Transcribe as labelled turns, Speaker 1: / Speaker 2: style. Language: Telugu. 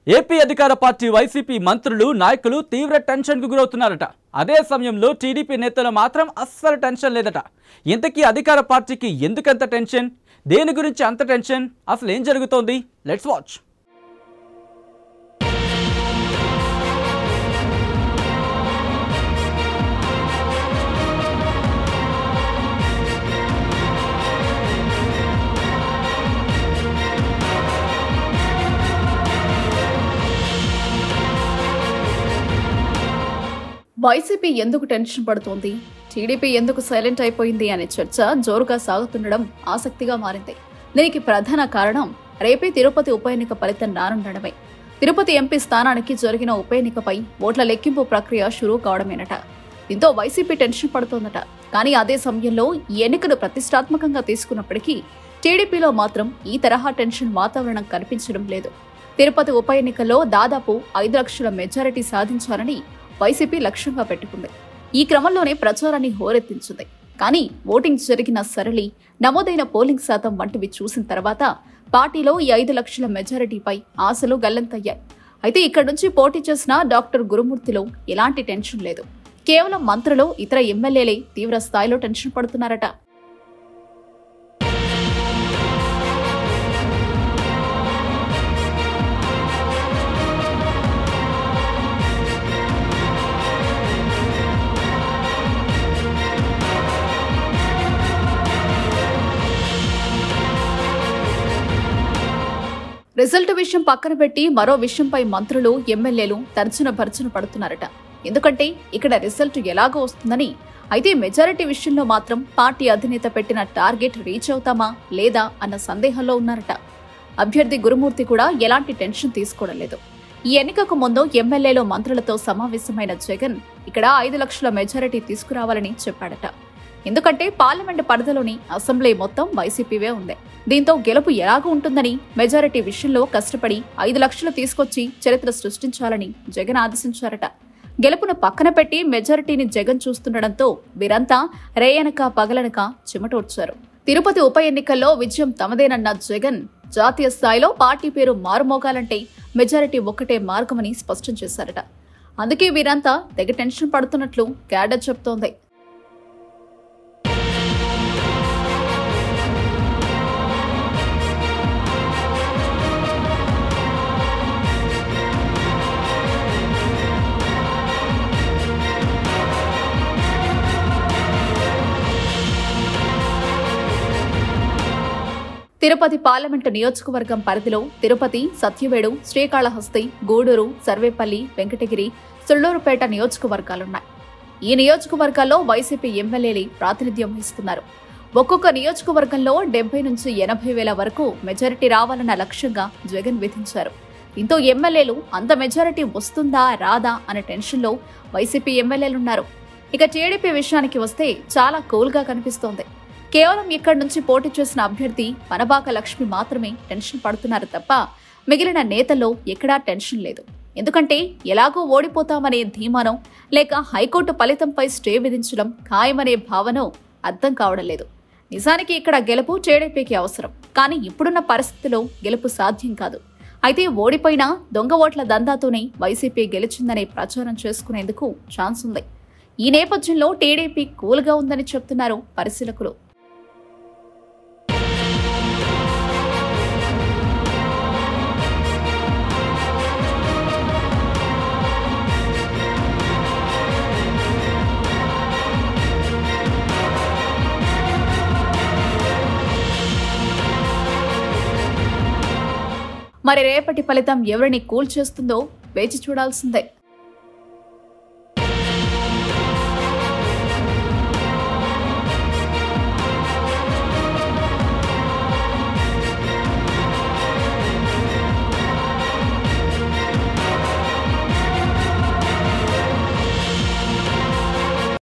Speaker 1: ఏపీ అధికార పార్టీ వైసీపీ మంత్రులు నాయకులు తీవ్ర టెన్షన్కు గురవుతున్నారట అదే సమయంలో టీడీపీ నేతలు మాత్రం అస్సలు టెన్షన్ లేదట ఇంతకీ అధికార పార్టీకి ఎందుకంత టెన్షన్ దేని గురించి అంత టెన్షన్ అసలు ఏం జరుగుతోంది లెట్స్ వాచ్
Speaker 2: వైసీపీ ఎందుకు టెన్షన్ పడుతోంది టీడీపీ ఎందుకు సైలెంట్ అయిపోయింది అనే చర్చ జోరుగా సాగుతుండడం ఆసక్తిగా మారింది దీనికి ప్రధాన కారణం రేపే తిరుపతి ఉప ఎన్నిక ఫలితం రానుండడమే తిరుపతి ఎంపీ స్థానానికి జరిగిన ఉప ఎన్నికపై ఓట్ల లెక్కింపు ప్రక్రియ షురూ కావడమేనట దీంతో వైసీపీ టెన్షన్ పడుతోందట కానీ అదే సమయంలో ఈ ఎన్నికను ప్రతిష్టాత్మకంగా తీసుకున్నప్పటికీ టీడీపీలో మాత్రం ఈ తరహా టెన్షన్ వాతావరణం కనిపించడం లేదు తిరుపతి ఉప ఎన్నికల్లో దాదాపు ఐదు లక్షల మెజారిటీ సాధించాలని వైసీపీ లక్ష్యంగా పెట్టుకుంది ఈ క్రమంలోనే ప్రచారాన్ని హోరెత్తించింది కానీ ఓటింగ్ జరిగిన సరళి నమోదైన పోలింగ్ శాతం వంటివి చూసిన తర్వాత పార్టీలో ఈ ఐదు లక్షల మెజారిటీపై ఆశలు గల్లంతయ్యాయి అయితే ఇక్కడి నుంచి పోటీ చేసిన డాక్టర్ గురుమూర్తిలో ఎలాంటి టెన్షన్ లేదు కేవలం మంత్రులు ఇతర ఎమ్మెల్యేలే తీవ్ర స్థాయిలో టెన్షన్ పడుతున్నారట రిజల్ట్ విషయం పక్కన పెట్టి మరో విషయంపై మంత్రులు ఎమ్మెల్యేలు తర్జన భర్జన పడుతున్నారట ఎందుకంటే ఇక్కడ రిజల్ట్ ఎలాగో వస్తుందని అయితే మెజారిటీ విషయంలో మాత్రం పార్టీ అధినేత పెట్టిన టార్గెట్ రీచ్ అవుతామా లేదా అన్న సందేహంలో ఉన్నారట అభ్యర్థి గురుమూర్తి కూడా ఎలాంటి టెన్షన్ తీసుకోవడం లేదు ఈ ఎన్నికకు ముందు ఎమ్మెల్యేలో మంత్రులతో సమావేశమైన జగన్ ఇక్కడ ఐదు లక్షల మెజారిటీ తీసుకురావాలని చెప్పాడట ఎందుకంటే పార్లమెంట్ పరిధిలోని అసెంబ్లీ మొత్తం వైసీపీవే ఉంది దీంతో గెలుపు ఎలాగూ ఉంటుందని మెజారిటీ విషయంలో కష్టపడి ఐదు లక్షలు తీసుకొచ్చి చరిత్ర సృష్టించాలని జగన్ ఆదేశించారట గెలుపును పక్కన పెట్టి మెజారిటీని జగన్ చూస్తుండటంతో వీరంతా రేయనక పగలనక చెమటోడ్చారు తిరుపతి ఉప ఎన్నికల్లో విజయం తమదేనన్న జగన్ జాతీయ స్థాయిలో పార్టీ పేరు మారుమోగాలంటే మెజారిటీ ఒక్కటే మార్గమని స్పష్టం చేశారట అందుకే వీరంతా తెగ టెన్షన్ పడుతున్నట్లు క్యాడర్ చెప్తోంది తిరుపతి పార్లమెంటు నియోజకవర్గం పరిధిలో తిరుపతి సత్యవేడు శ్రీకాళహస్తి గూడూరు సర్వేపల్లి వెంకటగిరి సుళ్లూరుపేట నియోజకవర్గాలున్నాయి ఈ నియోజకవర్గాల్లో వైసీపీ ఎమ్మెల్యేలు ప్రాతినిధ్యం వహిస్తున్నారు ఒక్కొక్క నియోజకవర్గంలో డెబ్బై నుంచి ఎనభై వేల వరకు మెజారిటీ రావాలన్న లక్ష్యంగా జగన్ విధించారు దీంతో ఎమ్మెల్యేలు అంత మెజారిటీ వస్తుందా రాదా అనే టెన్షన్లో వైసీపీ ఎమ్మెల్యేలున్నారు ఇక టీడీపీ విషయానికి వస్తే చాలా కూల్గా కనిపిస్తోంది కేవలం ఇక్కడి నుంచి పోటీ చేసిన అభ్యర్థి పనబాక లక్ష్మి మాత్రమే టెన్షన్ పడుతున్నారు తప్ప మిగిలిన నేతల్లో ఎక్కడా టెన్షన్ లేదు ఎందుకంటే ఎలాగో ఓడిపోతామనే ధీమానం లేక హైకోర్టు ఫలితంపై స్టే విధించడం ఖాయమనే భావనో అర్థం కావడం లేదు నిజానికి ఇక్కడ గెలుపు టీడీపీకి అవసరం కానీ ఇప్పుడున్న పరిస్థితిలో గెలుపు సాధ్యం కాదు అయితే ఓడిపోయినా దొంగ ఓట్ల దందాతోనే వైసీపీ గెలిచిందనే ప్రచారం చేసుకునేందుకు ఛాన్స్ ఉంది ఈ నేపథ్యంలో టీడీపీ కూల్గా ఉందని చెప్తున్నారు పరిశీలకులు మరి రేపటి ఫలితం ఎవరిని కూల్ చేస్తుందో వేచి చూడాల్సిందే